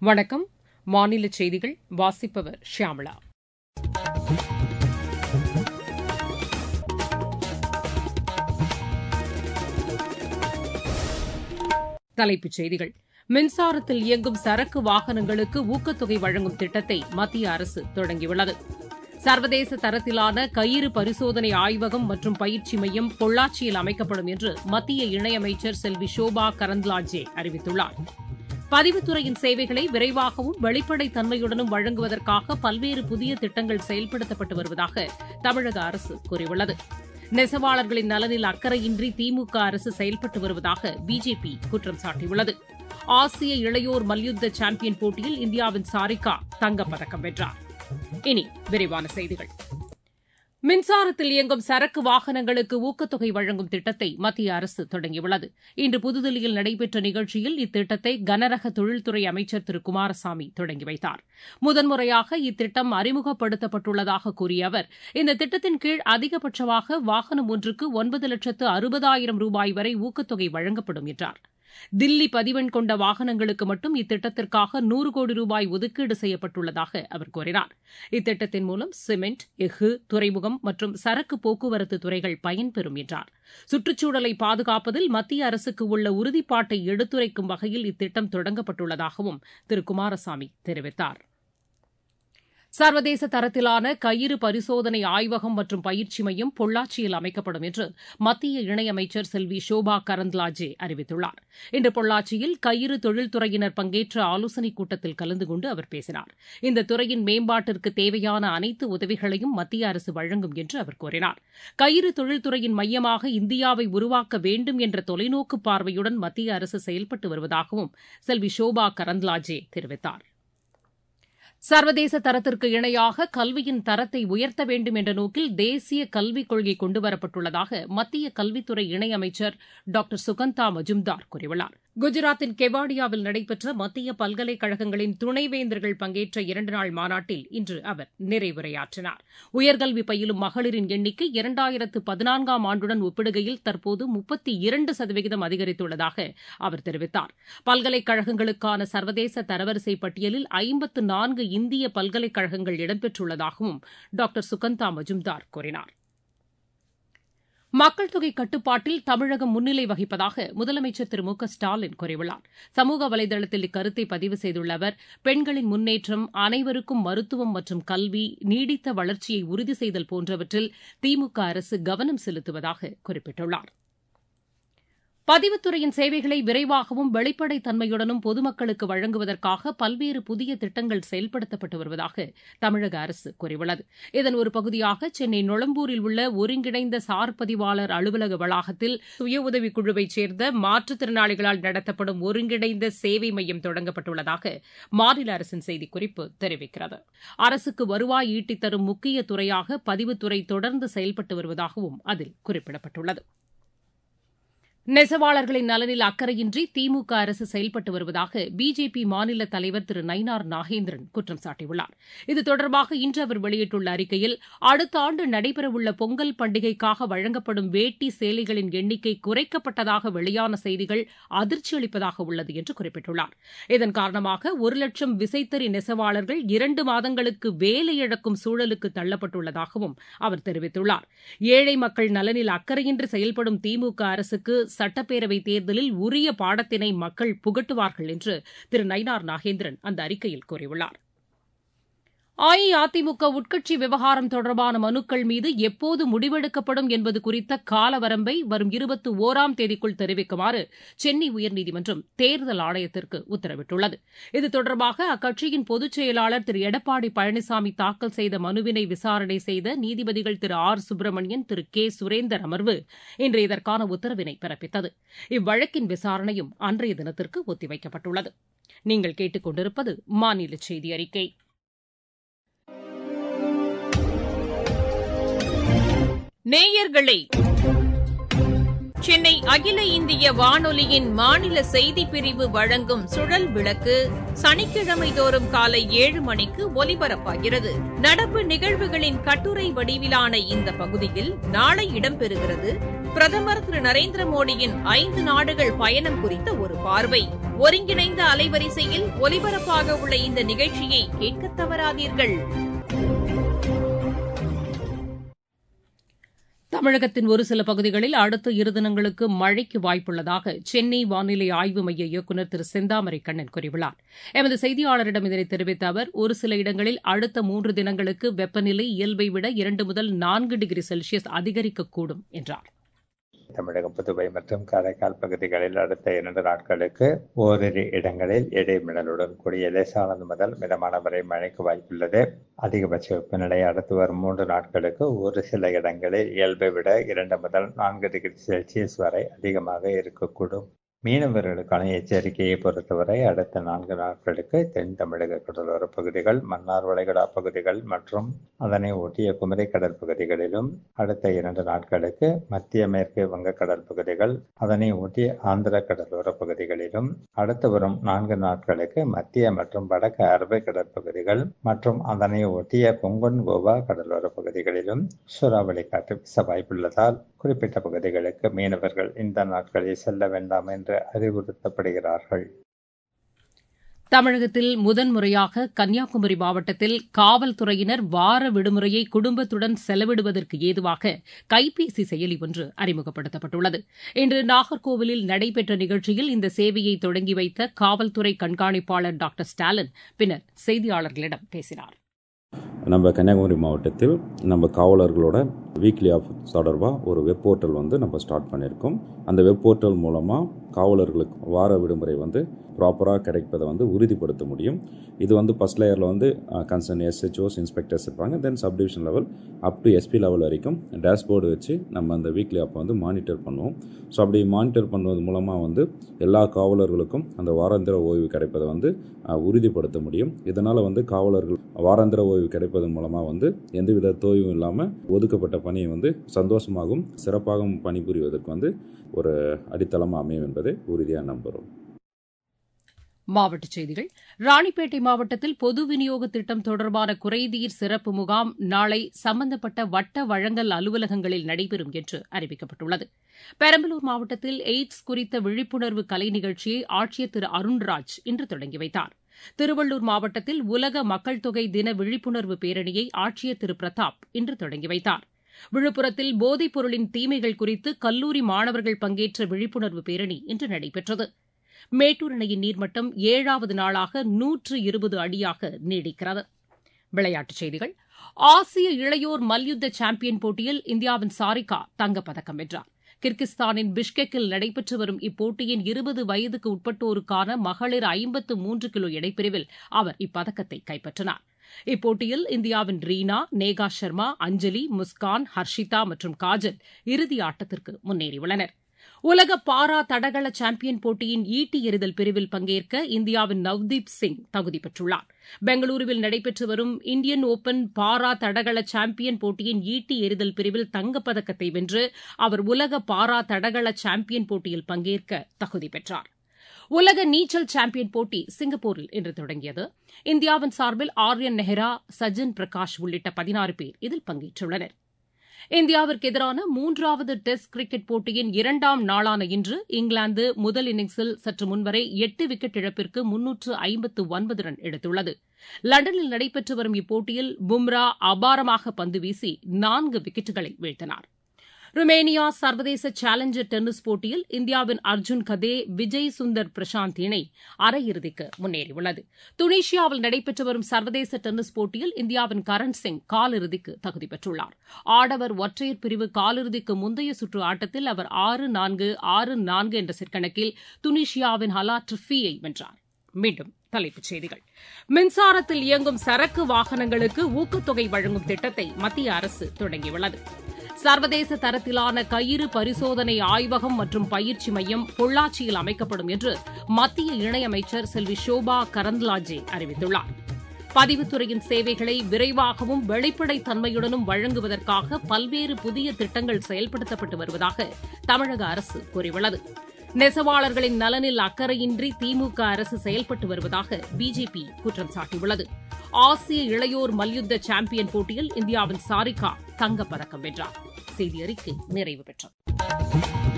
வணக்கம் மாநில செய்திகள் வாசிப்பவர் ஷியாமளா தலைப்புச் செய்திகள் மின்சாரத்தில் இயங்கும் சரக்கு வாகனங்களுக்கு ஊக்கத்தொகை வழங்கும் திட்டத்தை மத்திய அரசு தொடங்கியுள்ளது சர்வதேச தரத்திலான கயிறு பரிசோதனை ஆய்வகம் மற்றும் பயிற்சி மையம் பொள்ளாச்சியில் அமைக்கப்படும் என்று மத்திய இணையமைச்சர் செல்வி ஷோபா கரந்த்லாஜே அறிவித்துள்ளார் பதிவுத்துறையின் சேவைகளை விரைவாகவும் வெளிப்படைத் தன்மையுடனும் வழங்குவதற்காக பல்வேறு புதிய திட்டங்கள் செயல்படுத்தப்பட்டு வருவதாக தமிழக அரசு கூறியுள்ளது நெசவாளர்களின் நலனில் அக்கறையின்றி திமுக அரசு செயல்பட்டு வருவதாக பிஜேபி குற்றம் சாட்டியுள்ளது ஆசிய இளையோர் மல்யுத்த சாம்பியன் போட்டியில் இந்தியாவின் சாரிகா தங்கப்பதக்கம் வென்றார் இனி விரிவான செய்திகள் மின்சாரத்தில் இயங்கும் சரக்கு வாகனங்களுக்கு ஊக்கத்தொகை வழங்கும் திட்டத்தை மத்திய அரசு தொடங்கியுள்ளது இன்று புதுதில்லியில் நடைபெற்ற நிகழ்ச்சியில் இத்திட்டத்தை கனரக தொழில்துறை அமைச்சர் திரு குமாரசாமி தொடங்கி வைத்தார் முதன்முறையாக இத்திட்டம் அறிமுகப்படுத்தப்பட்டுள்ளதாக கூறிய அவர் இந்த திட்டத்தின் கீழ் அதிகபட்சமாக வாகனம் ஒன்றுக்கு ஒன்பது லட்சத்து அறுபதாயிரம் ரூபாய் வரை ஊக்கத்தொகை வழங்கப்படும் என்றார் தில்லி பதிவெண் கொண்ட வாகனங்களுக்கு மட்டும் இத்திட்டத்திற்காக நூறு கோடி ரூபாய் ஒதுக்கீடு செய்யப்பட்டுள்ளதாக அவர் கூறினார் இத்திட்டத்தின் மூலம் சிமெண்ட் எஃகு துறைமுகம் மற்றும் சரக்கு போக்குவரத்து துறைகள் பயன்பெறும் என்றார் சுற்றுச்சூழலை பாதுகாப்பதில் மத்திய அரசுக்கு உள்ள உறுதிப்பாட்டை எடுத்துரைக்கும் வகையில் இத்திட்டம் தொடங்கப்பட்டுள்ளதாகவும் திரு குமாரசாமி தெரிவித்தார் சர்வதேச தரத்திலான கயிறு பரிசோதனை ஆய்வகம் மற்றும் பயிற்சி மையம் பொள்ளாச்சியில் அமைக்கப்படும் என்று மத்திய இணையமைச்சர் செல்வி ஷோபா கரந்த்லாஜே அறிவித்துள்ளார் இன்று பொள்ளாச்சியில் கயிறு தொழில்துறையினர் பங்கேற்ற ஆலோசனைக் கூட்டத்தில் கலந்து கொண்டு அவர் பேசினார் இந்த துறையின் மேம்பாட்டிற்கு தேவையான அனைத்து உதவிகளையும் மத்திய அரசு வழங்கும் என்று அவர் கூறினார் கயிறு தொழில்துறையின் மையமாக இந்தியாவை உருவாக்க வேண்டும் என்ற தொலைநோக்கு பார்வையுடன் மத்திய அரசு செயல்பட்டு வருவதாகவும் செல்வி ஷோபா கரந்த்லாஜே தெரிவித்தார் சர்வதேச தரத்திற்கு இணையாக கல்வியின் தரத்தை உயர்த்த வேண்டும் என்ற நோக்கில் தேசிய கல்விக் கொள்கை கொண்டுவரப்பட்டுள்ளதாக மத்திய கல்வித்துறை இணையமைச்சர் டாக்டர் சுகந்தா மஜும்தார் கூறியுள்ளார் குஜராத்தின் கெவாடியாவில் நடைபெற்ற மத்திய பல்கலைக்கழகங்களின் துணைவேந்தர்கள் பங்கேற்ற இரண்டு நாள் மாநாட்டில் இன்று அவர் நிறைவுரையாற்றினார் உயர்கல்வி பயிலும் மகளிரின் எண்ணிக்கை இரண்டாயிரத்து பதினான்காம் ஆண்டுடன் ஒப்பிடுகையில் தற்போது முப்பத்தி இரண்டு சதவிகிதம் அதிகரித்துள்ளதாக அவர் தெரிவித்தார் பல்கலைக்கழகங்களுக்கான சர்வதேச தரவரிசை பட்டியலில் ஐம்பத்து நான்கு இந்திய பல்கலைக்கழகங்கள் இடம்பெற்றுள்ளதாகவும் டாக்டர் சுகந்தா மஜும்தார் கூறினார் மக்கள் தொகை கட்டுப்பாட்டில் தமிழகம் முன்னிலை வகிப்பதாக முதலமைச்சர் திரு மு க ஸ்டாலின் கூறியுள்ளார் சமூக வலைதளத்தில் இக்கருத்தை பதிவு செய்துள்ள அவர் பெண்களின் முன்னேற்றம் அனைவருக்கும் மருத்துவம் மற்றும் கல்வி நீடித்த வளர்ச்சியை உறுதி செய்தல் போன்றவற்றில் திமுக அரசு கவனம் செலுத்துவதாக குறிப்பிட்டுள்ளார் பதிவுத்துறையின் சேவைகளை விரைவாகவும் வெளிப்படைத் தன்மையுடனும் பொதுமக்களுக்கு வழங்குவதற்காக பல்வேறு புதிய திட்டங்கள் செயல்படுத்தப்பட்டு வருவதாக தமிழக அரசு கூறியுள்ளது இதன் ஒரு பகுதியாக சென்னை நொளம்பூரில் உள்ள ஒருங்கிணைந்த சார் பதிவாளர் அலுவலக வளாகத்தில் சுய உதவிக் குழுவைச் சேர்ந்த மாற்றுத்திறனாளிகளால் நடத்தப்படும் ஒருங்கிணைந்த சேவை மையம் தொடங்கப்பட்டுள்ளதாக மாநில அரசின் செய்திக்குறிப்பு தெரிவிக்கிறது அரசுக்கு வருவாய் ஈட்டித் தரும் முக்கிய துறையாக பதிவுத்துறை தொடர்ந்து செயல்பட்டு வருவதாகவும் அதில் குறிப்பிடப்பட்டுள்ளது நெசவாளர்களின் நலனில் அக்கறையின்றி திமுக அரசு செயல்பட்டு வருவதாக பிஜேபி மாநில தலைவர் திரு நயினார் நாகேந்திரன் குற்றம் சாட்டியுள்ளார் இது தொடர்பாக இன்று அவர் வெளியிட்டுள்ள அறிக்கையில் அடுத்த ஆண்டு நடைபெறவுள்ள பொங்கல் பண்டிகைக்காக வழங்கப்படும் வேட்டி சேலைகளின் எண்ணிக்கை குறைக்கப்பட்டதாக வெளியான செய்திகள் அதிர்ச்சி அளிப்பதாக உள்ளது என்று குறிப்பிட்டுள்ளார் இதன் காரணமாக ஒரு லட்சம் விசைத்தறி நெசவாளர்கள் இரண்டு மாதங்களுக்கு வேலை இழக்கும் சூழலுக்கு தள்ளப்பட்டுள்ளதாகவும் அவர் தெரிவித்துள்ளார் ஏழை மக்கள் நலனில் அக்கறையின்றி செயல்படும் திமுக அரசுக்கு சட்டப்பேரவை தேர்தலில் உரிய பாடத்தினை மக்கள் புகட்டுவார்கள் என்று திரு நயினார் நாகேந்திரன் அந்த அறிக்கையில் கூறியுள்ளார் அஇஅதிமுக உட்கட்சி விவகாரம் தொடர்பான மனுக்கள் மீது எப்போது முடிவெடுக்கப்படும் என்பது குறித்த காலவரம்பை வரும் இருபத்தி ஒராம் தேதிக்குள் தெரிவிக்குமாறு சென்னை உயர்நீதிமன்றம் தேர்தல் ஆணையத்திற்கு உத்தரவிட்டுள்ளது இது தொடர்பாக அக்கட்சியின் பொதுச் செயலாளர் திரு எடப்பாடி பழனிசாமி தாக்கல் செய்த மனுவினை விசாரணை செய்த நீதிபதிகள் திரு ஆர் சுப்பிரமணியன் திரு கே சுரேந்தர் அமர்வு இன்று இதற்கான உத்தரவினை பிறப்பித்தது இவ்வழக்கின் விசாரணையும் அன்றைய தினத்திற்கு ஒத்திவைக்கப்பட்டுள்ளது நீங்கள் கேட்டுக் கொண்டிருப்பது மாநில செய்தி அறிக்கை நேயர்களே சென்னை அகில இந்திய வானொலியின் மாநில செய்திப் பிரிவு வழங்கும் சுழல் விளக்கு சனிக்கிழமை தோறும் காலை ஏழு மணிக்கு ஒலிபரப்பாகிறது நடப்பு நிகழ்வுகளின் கட்டுரை வடிவிலான இந்த பகுதியில் நாளை இடம்பெறுகிறது பிரதமர் திரு நரேந்திர மோடியின் ஐந்து நாடுகள் பயணம் குறித்த ஒரு பார்வை ஒருங்கிணைந்த அலைவரிசையில் ஒலிபரப்பாக உள்ள இந்த நிகழ்ச்சியை கேட்க தவறாதீர்கள் தமிழகத்தின் ஒரு சில பகுதிகளில் அடுத்த இரு தினங்களுக்கு மழைக்கு வாய்ப்புள்ளதாக சென்னை வானிலை ஆய்வு மைய இயக்குநர் திரு செந்தாமரை கண்ணன் கூறியுள்ளார் எமது செய்தியாளரிடம் இதனை தெரிவித்த அவர் ஒரு சில இடங்களில் அடுத்த மூன்று தினங்களுக்கு வெப்பநிலை இயல்பை விட இரண்டு முதல் நான்கு டிகிரி செல்சியஸ் அதிகரிக்கக்கூடும் என்றார் தமிழகம் புதுவை மற்றும் காரைக்கால் பகுதிகளில் அடுத்த இரண்டு நாட்களுக்கு ஓரிரு இடங்களில் இடைமின்னலுடன் கூடிய லேசானது முதல் மிதமான வரை மழைக்கு வாய்ப்புள்ளது அதிகபட்ச வெப்பநிலை அடுத்து வரும் மூன்று நாட்களுக்கு ஒரு சில இடங்களில் இயல்பை விட இரண்டு முதல் நான்கு டிகிரி செல்சியஸ் வரை அதிகமாக இருக்கக்கூடும் மீனவர்களுக்கான எச்சரிக்கையை பொறுத்தவரை அடுத்த நான்கு நாட்களுக்கு தென் தமிழக கடலோர பகுதிகள் மன்னார் வளைகுடா பகுதிகள் மற்றும் அதனை ஒட்டிய குமரி கடல் பகுதிகளிலும் அடுத்த இரண்டு நாட்களுக்கு மத்திய மேற்கு வங்கக்கடல் பகுதிகள் அதனை ஒட்டிய ஆந்திர கடலோர பகுதிகளிலும் அடுத்து வரும் நான்கு நாட்களுக்கு மத்திய மற்றும் வடக்கு அரபிக்கடல் பகுதிகள் மற்றும் அதனை ஒட்டிய கொங்கன் கோவா கடலோர பகுதிகளிலும் சூறாவளி காற்று வீச வாய்ப்புள்ளதால் குறிப்பிட்ட பகுதிகளுக்கு மீனவர்கள் இந்த நாட்களில் செல்ல வேண்டாம் என்று அறிவுறுத்தப்படுகிறார்கள் தமிழகத்தில் முதன்முறையாக கன்னியாகுமரி மாவட்டத்தில் காவல்துறையினர் வார விடுமுறையை குடும்பத்துடன் செலவிடுவதற்கு ஏதுவாக கைபேசி செயலி ஒன்று அறிமுகப்படுத்தப்பட்டுள்ளது இன்று நாகர்கோவிலில் நடைபெற்ற நிகழ்ச்சியில் இந்த சேவையை தொடங்கி வைத்த காவல்துறை கண்காணிப்பாளர் டாக்டர் ஸ்டாலின் பின்னர் செய்தியாளர்களிடம் பேசினார் நம்ம கன்னியாகுமரி மாவட்டத்தில் நம்ம காவலர்களோட வீக்லி ஆஃப் தொடர்பாக ஒரு வெப் போர்ட்டல் வந்து நம்ம ஸ்டார்ட் பண்ணியிருக்கோம் அந்த வெப் போர்ட்டல் மூலமாக காவலர்களுக்கு வார விடுமுறை வந்து ப்ராப்பராக கிடைப்பதை வந்து உறுதிப்படுத்த முடியும் இது வந்து ஃபஸ்ட் லேயரில் வந்து கன்சர்ன் எஸ்ஹெச்ஓஸ் இன்ஸ்பெக்டர்ஸ் இருப்பாங்க then sub division level up to SP level வரைக்கும் டேஷ்போர்டு வச்சு நம்ம அந்த வீக்லி ஆப்பை வந்து மானிட்டர் பண்ணுவோம் ஸோ அப்படி மானிட்டர் பண்ணுவது மூலமாக வந்து எல்லா காவலர்களுக்கும் அந்த வாராந்திர ஓய்வு கிடைப்பதை வந்து உறுதிப்படுத்த முடியும் இதனால் வந்து காவலர்கள் வாராந்திர ஓய்வு கிடைப்பதன் மூலமாக வந்து எந்தவித தோய்வும் இல்லாமல் ஒதுக்கப்பட்ட பணியை வந்து சந்தோஷமாகவும் சிறப்பாகவும் பணிபுரிவதற்கு வந்து ஒரு அடித்தளமாக அமையும் என்பதை உறுதியாக நம்புகிறோம் மாவட்டச் செய்திகள் ராணிப்பேட்டை மாவட்டத்தில் பொது விநியோக திட்டம் தொடர்பான குறைதீர் சிறப்பு முகாம் நாளை சம்பந்தப்பட்ட வட்ட வழங்கல் அலுவலகங்களில் நடைபெறும் என்று அறிவிக்கப்பட்டுள்ளது பெரம்பலூர் மாவட்டத்தில் எய்ட்ஸ் குறித்த விழிப்புணர்வு கலை நிகழ்ச்சியை ஆட்சியர் திரு அருண்ராஜ் இன்று தொடங்கி வைத்தார் திருவள்ளூர் மாவட்டத்தில் உலக மக்கள் தொகை தின விழிப்புணர்வு பேரணியை ஆட்சியர் திரு பிரதாப் இன்று தொடங்கி வைத்தார் விழுப்புரத்தில் போதைப் பொருளின் தீமைகள் குறித்து கல்லூரி மாணவர்கள் பங்கேற்ற விழிப்புணர்வு பேரணி இன்று நடைபெற்றது மேட்டூர் அணையின் நீர்மட்டம் ஏழாவது நாளாக நூற்று இருபது அடியாக நீடிக்கிறது விளையாட்டுச் செய்திகள் ஆசிய இளையோர் மல்யுத்த சாம்பியன் போட்டியில் இந்தியாவின் சாரிகா தங்கப்பதக்கம் வென்றார் கிர்கிஸ்தானின் பிஷ்கெக்கில் நடைபெற்று வரும் இப்போட்டியின் இருபது வயதுக்கு உட்பட்டோருக்கான மகளிர் ஐம்பத்து மூன்று கிலோ எடைப்பிரிவில் அவர் இப்பதக்கத்தை கைப்பற்றினார் இப்போட்டியில் இந்தியாவின் ரீனா நேகா சர்மா அஞ்சலி முஸ்கான் ஹர்ஷிதா மற்றும் காஜல் இறுதி ஆட்டத்திற்கு முன்னேறியுள்ளனர் உலக பாரா தடகள சாம்பியன் போட்டியின் ஈட்டி எறிதல் பிரிவில் பங்கேற்க இந்தியாவின் நவ்தீப் சிங் தகுதி பெற்றுள்ளார் பெங்களூருவில் நடைபெற்று வரும் இந்தியன் ஓபன் பாரா தடகள சாம்பியன் போட்டியின் ஈட்டி எறிதல் பிரிவில் தங்கப்பதக்கத்தை வென்று அவர் உலக பாரா தடகள சாம்பியன் போட்டியில் பங்கேற்க தகுதி பெற்றார் உலக நீச்சல் சாம்பியன் போட்டி சிங்கப்பூரில் இன்று தொடங்கியது இந்தியாவின் சார்பில் ஆர்யன் நெஹ்ரா சஜன் பிரகாஷ் உள்ளிட்ட பதினாறு பேர் இதில் பங்கேற்றுள்ளனர் இந்தியாவிற்கு எதிரான மூன்றாவது டெஸ்ட் கிரிக்கெட் போட்டியின் இரண்டாம் நாளான இன்று இங்கிலாந்து முதல் இன்னிங்ஸில் சற்று முன்வரை எட்டு விக்கெட் இழப்பிற்கு முன்னூற்று ஐம்பத்து ஒன்பது ரன் எடுத்துள்ளது லண்டனில் நடைபெற்று வரும் இப்போட்டியில் பும்ரா அபாரமாக பந்து வீசி நான்கு விக்கெட்டுகளை வீழ்த்தினார் ருமேனியா சர்வதேச சேலஞ்சர் டென்னிஸ் போட்டியில் இந்தியாவின் அர்ஜுன் கதே விஜய் சுந்தர் பிரசாந்த் இணை அரையிறுதிக்கு முன்னேறியுள்ளது துனிஷியாவில் நடைபெற்று வரும் சர்வதேச டென்னிஸ் போட்டியில் இந்தியாவின் கரண் சிங் காலிறுதிக்கு தகுதி பெற்றுள்ளார் ஆடவர் ஒற்றையர் பிரிவு காலிறுதிக்கு முந்தைய சுற்று ஆட்டத்தில் அவர் ஆறு நான்கு ஆறு நான்கு என்ற செட் கணக்கில் துனிஷியாவின் ஹலா ட்ரிஃபியை வென்றார் மீண்டும் தலைப்புச் செய்திகள் மின்சாரத்தில் இயங்கும் சரக்கு வாகனங்களுக்கு ஊக்கத்தொகை வழங்கும் திட்டத்தை மத்திய அரசு தொடங்கியுள்ளது சர்வதேச தரத்திலான கயிறு பரிசோதனை ஆய்வகம் மற்றும் பயிற்சி மையம் பொள்ளாச்சியில் அமைக்கப்படும் என்று மத்திய இணையமைச்சர் செல்வி ஷோபா கரந்த்லாஜே அறிவித்துள்ளார் பதிவுத்துறையின் சேவைகளை விரைவாகவும் வெளிப்படைத் தன்மையுடனும் வழங்குவதற்காக பல்வேறு புதிய திட்டங்கள் செயல்படுத்தப்பட்டு வருவதாக தமிழக அரசு கூறியுள்ளது நெசவாளர்களின் நலனில் அக்கறையின்றி திமுக அரசு செயல்பட்டு வருவதாக பிஜேபி குற்றம் சாட்டியுள்ளது ஆசிய இளையோர் மல்யுத்த சாம்பியன் போட்டியில் இந்தியாவின் சாரிகா தங்கப்பதக்கம் வென்றார் செய்தி அறிக்கை நிறைவு பெற்றது